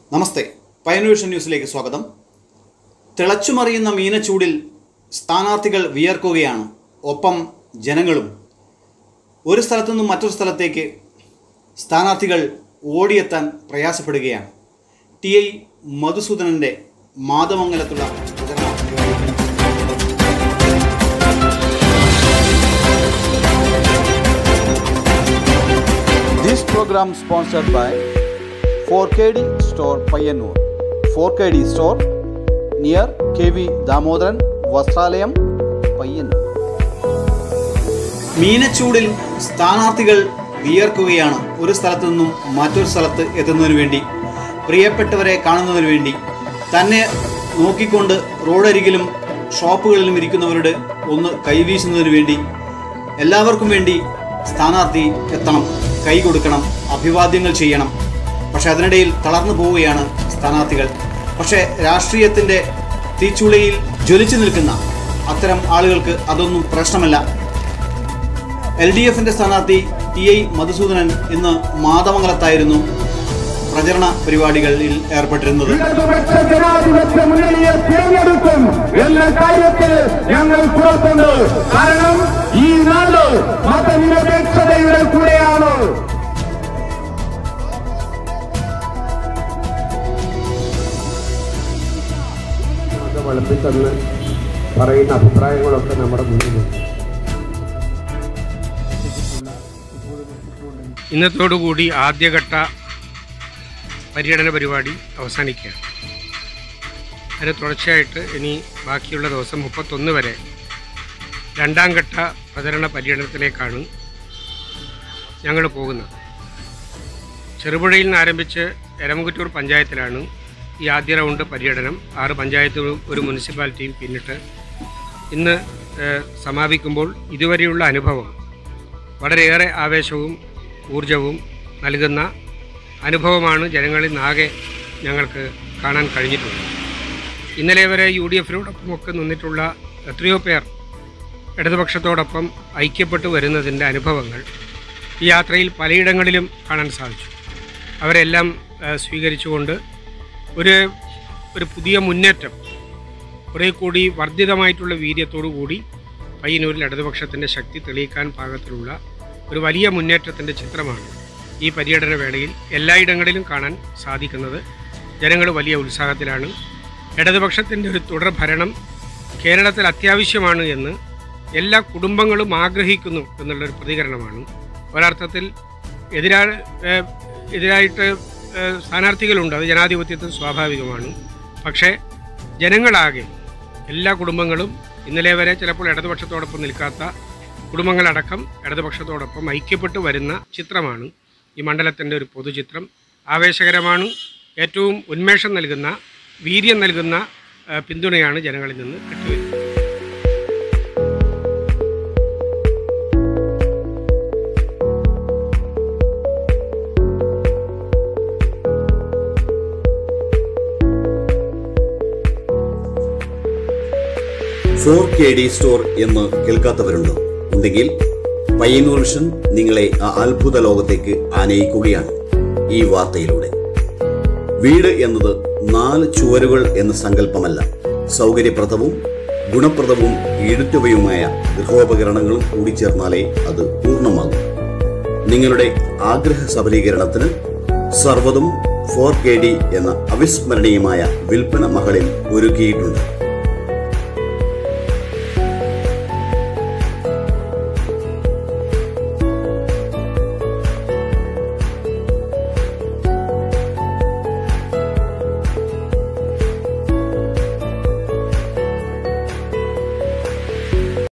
നമസ്തേ പയനൂഷൻ ന്യൂസിലേക്ക് സ്വാഗതം തിളച്ചുമറിയുന്ന മീനച്ചൂടിൽ സ്ഥാനാർത്ഥികൾ വിയർക്കുകയാണ് ഒപ്പം ജനങ്ങളും ഒരു സ്ഥലത്തു നിന്നും മറ്റൊരു സ്ഥലത്തേക്ക് സ്ഥാനാർത്ഥികൾ ഓടിയെത്താൻ പ്രയാസപ്പെടുകയാണ് ടി ഐ മധുസൂദനൻ്റെ മാതമംഗലത്തുള്ള പ്രചരണ പരിപാടി. This program sponsored by 4KD Store Payanur. 4KD Store near KV Damodaran വസ്ത്രാലയം Payyanur മീനച്ചൂടിൽ സ്ഥാനാർത്ഥികൾ വിയർക്കുകയാണ് ഒരു സ്ഥലത്തു നിന്നും മറ്റൊരു സ്ഥലത്ത് എത്തുന്നതിന് വേണ്ടി പ്രിയപ്പെട്ടവരെ കാണുന്നതിന് വേണ്ടി തന്നെ നോക്കിക്കൊണ്ട് റോഡരികിലും ഷോപ്പുകളിലും ഇരിക്കുന്നവരുടെ ഒന്ന് കൈവീശുന്നതിന് വേണ്ടി എല്ലാവർക്കും വേണ്ടി സ്ഥാനാർത്ഥി എത്തണം കൈ കൊടുക്കണം അഭിവാദ്യങ്ങൾ ചെയ്യണം പക്ഷെ അതിനിടയിൽ തളർന്നു പോവുകയാണ് സ്ഥാനാർത്ഥികൾ പക്ഷേ രാഷ്ട്രീയത്തിൻ്റെ തീച്ചുളയിൽ ജ്വലിച്ചു നിൽക്കുന്ന അത്തരം ആളുകൾക്ക് അതൊന്നും പ്രശ്നമല്ല എൽ ഡി എഫിന്റെ സ്ഥാനാർത്ഥി ടി ഐ മധുസൂദനൻ ഇന്ന് മാതമംഗലത്തായിരുന്നു പ്രചരണ പരിപാടികളിൽ ഏർപ്പെട്ടിരുന്നത് ഇടതുപക്ഷ ജനാധിപത്യ മുന്നണിയെ തിരഞ്ഞെടുക്കും എന്ന കാര്യത്തിൽ ഞങ്ങൾ പുറത്തുണ്ട് കാരണം ഈ നാട് മതനിരപേക്ഷതയുടെ കൂടെയാണ് അത് വിളമ്പിത്തന്ന് പറയുന്ന അഭിപ്രായങ്ങളൊക്കെ നമ്മുടെ മുന്നിലുണ്ട് ഇന്നത്തോടുകൂടി ആദ്യഘട്ട പര്യടന പരിപാടി അവസാനിക്കുകയാണ് അതിന് തുടർച്ചയായിട്ട് ഇനി ബാക്കിയുള്ള ദിവസം മുപ്പത്തൊന്ന് വരെ രണ്ടാം ഘട്ട പ്രചരണ പര്യടനത്തിലേക്കാണ് ഞങ്ങൾ പോകുന്നത് ചെറുപുഴയിൽ നിന്ന് ആരംഭിച്ച് എരമകുറ്റൂർ പഞ്ചായത്തിലാണ് ഈ ആദ്യ റൗണ്ട് പര്യടനം ആറ് പഞ്ചായത്തുകളും ഒരു മുനിസിപ്പാലിറ്റിയും പിന്നിട്ട് ഇന്ന് ഏഹ്, സമാപിക്കുമ്പോൾ ഇതുവരെയുള്ള അനുഭവം വളരെയേറെ ആവേശവും ഊർജവും നൽകുന്ന അനുഭവമാണ് ജനങ്ങളിൽ നിന്നാകെ ഞങ്ങൾക്ക് കാണാൻ കഴിഞ്ഞിട്ടുള്ളത് ഇന്നലെ വരെ യു ഡി എഫിനോടൊപ്പമൊക്കെ നിന്നിട്ടുള്ള എത്രയോ പേർ ഇടതുപക്ഷത്തോടൊപ്പം ഐക്യപ്പെട്ടു വരുന്നതിൻ്റെ അനുഭവങ്ങൾ ഈ യാത്രയിൽ പലയിടങ്ങളിലും കാണാൻ സാധിച്ചു അവരെല്ലാം ഏഹ്, സ്വീകരിച്ചുകൊണ്ട് ഒരു ഒരു പുതിയ മുന്നേറ്റം കുറേ കൂടി വർദ്ധിതമായിട്ടുള്ള വീര്യത്തോടു കൂടി പയ്യന്നൂരിൽ ഇടതുപക്ഷത്തിൻ്റെ ശക്തി തെളിയിക്കാൻ പാകത്തിലുള്ള ഒരു വലിയ മുന്നേറ്റത്തിൻ്റെ ചിത്രമാണ് ഈ പര്യടന വേളയിൽ എല്ലായിടങ്ങളിലും കാണാൻ സാധിക്കുന്നത് ജനങ്ങൾ വലിയ ഉത്സാഹത്തിലാണ് ഇടതുപക്ഷത്തിൻ്റെ ഒരു തുടർ ഭരണം കേരളത്തിൽ അത്യാവശ്യമാണ് എന്ന് എല്ലാ കുടുംബങ്ങളും ആഗ്രഹിക്കുന്നു എന്നുള്ളൊരു പ്രതികരണമാണ് ഒരർത്ഥത്തിൽ എതിരാ ഏഹ് എതിരായിട്ട് ഏഹ് സ്ഥാനാർത്ഥികളുണ്ട് അത് ജനാധിപത്യത്തിൽ സ്വാഭാവികമാണ് പക്ഷേ ജനങ്ങളാകെ എല്ലാ കുടുംബങ്ങളും ഇന്നലെ വരെ ചിലപ്പോൾ ഇടതുപക്ഷത്തോടൊപ്പം നിൽക്കാത്ത കുടുംബങ്ങളടക്കം ഇടതുപക്ഷത്തോടൊപ്പം ഐക്യപ്പെട്ടു വരുന്ന ചിത്രമാണ് ഈ മണ്ഡലത്തിൻ്റെ ഒരു പൊതുചിത്രം ആവേശകരമാണ് ഏറ്റവും ഉന്മേഷം നൽകുന്ന വീര്യം നൽകുന്ന ആ, പിന്തുണയാണ് ജനങ്ങളിൽ നിന്ന് കിട്ടിവരുന്നത് ഫോർ കെ ഡി സ്റ്റോർ എന്ന് കേൾക്കാത്തവരുണ്ടോ ഉണ്ടെങ്കിൽ പയ്യന്നൂർ വിഷൻ നിങ്ങളെ ആ അത്ഭുത ലോകത്തേക്ക് ആനയിക്കുകയാണ് ഈ വാർത്തയിലൂടെ വീട് എന്നത് നാല് ചുവരുകൾ എന്ന സങ്കല്പമല്ല സൗകര്യപ്രദവും ഗുണപ്രദവും ഈടുറ്റവയുമായ ഗൃഹോപകരണങ്ങളും കൂടിച്ചേർന്നാലേ അത് പൂർണ്ണമാകും നിങ്ങളുടെ ആഗ്രഹ സബലീകരണത്തിന് സർവ്വതും ഫോർ കെ ഡി എന്ന അവിസ്മരണീയമായ വിൽപ്പന മകളിൽ ഒരുക്കിയിട്ടുണ്ട്